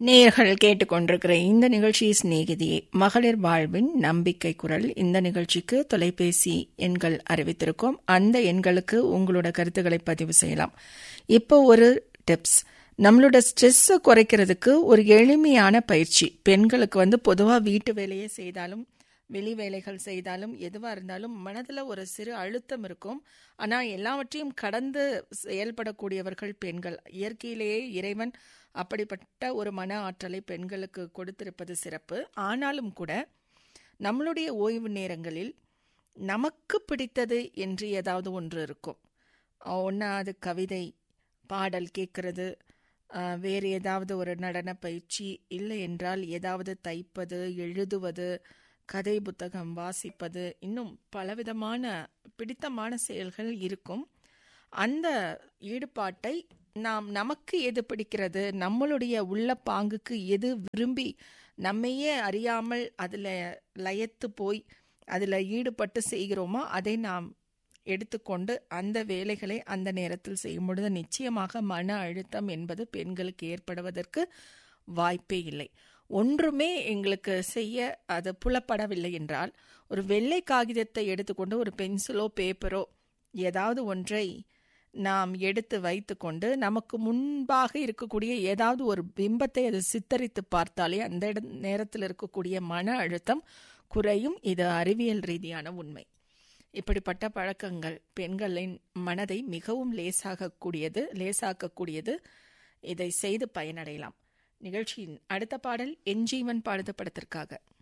நேயர்கள் கேட்டுக்கொண்டிருக்கிற இந்த நிகழ்ச்சி சிநேகிதியே மகளிர் வாழ்வின் நம்பிக்கை குரல் இந்த நிகழ்ச்சிக்கு தொலைபேசி எண்கள் அறிவித்திருக்கோம் அந்த எண்களுக்கு உங்களோட கருத்துக்களை பதிவு செய்யலாம் இப்போ ஒரு டிப்ஸ் நம்மளோட ஸ்ட்ரெஸ்ஸை குறைக்கிறதுக்கு ஒரு எளிமையான பயிற்சி பெண்களுக்கு வந்து பொதுவாக வீட்டு வேலையே செய்தாலும் வெளி வேலைகள் செய்தாலும் எதுவாக இருந்தாலும் மனதில் ஒரு சிறு அழுத்தம் இருக்கும் ஆனால் எல்லாவற்றையும் கடந்து செயல்படக்கூடியவர்கள் பெண்கள் இயற்கையிலேயே இறைவன் அப்படிப்பட்ட ஒரு மன ஆற்றலை பெண்களுக்கு கொடுத்திருப்பது சிறப்பு ஆனாலும் கூட நம்மளுடைய ஓய்வு நேரங்களில் நமக்கு பிடித்தது என்று ஏதாவது ஒன்று இருக்கும் ஒன்றா அது கவிதை பாடல் கேட்கறது வேறு ஏதாவது ஒரு நடன பயிற்சி இல்லை என்றால் ஏதாவது தைப்பது எழுதுவது கதை புத்தகம் வாசிப்பது இன்னும் பலவிதமான பிடித்தமான செயல்கள் இருக்கும் அந்த ஈடுபாட்டை நாம் நமக்கு எது பிடிக்கிறது நம்மளுடைய உள்ள பாங்குக்கு எது விரும்பி நம்மையே அறியாமல் அதில் லயத்து போய் அதில் ஈடுபட்டு செய்கிறோமோ அதை நாம் எடுத்துக்கொண்டு அந்த வேலைகளை அந்த நேரத்தில் செய்யும் பொழுது நிச்சயமாக மன அழுத்தம் என்பது பெண்களுக்கு ஏற்படுவதற்கு வாய்ப்பே இல்லை ஒன்றுமே எங்களுக்கு செய்ய அது புலப்படவில்லை என்றால் ஒரு வெள்ளை காகிதத்தை எடுத்துக்கொண்டு ஒரு பென்சிலோ பேப்பரோ ஏதாவது ஒன்றை நாம் எடுத்து வைத்துக்கொண்டு நமக்கு முன்பாக இருக்கக்கூடிய ஏதாவது ஒரு பிம்பத்தை அது சித்தரித்து பார்த்தாலே அந்த இட நேரத்தில் இருக்கக்கூடிய மன அழுத்தம் குறையும் இது அறிவியல் ரீதியான உண்மை இப்படிப்பட்ட பழக்கங்கள் பெண்களின் மனதை மிகவும் லேசாகக்கூடியது லேசாக்கக்கூடியது இதை செய்து பயனடையலாம் நிகழ்ச்சியின் அடுத்த பாடல் என் ஜீவன் பாடுத படத்திற்காக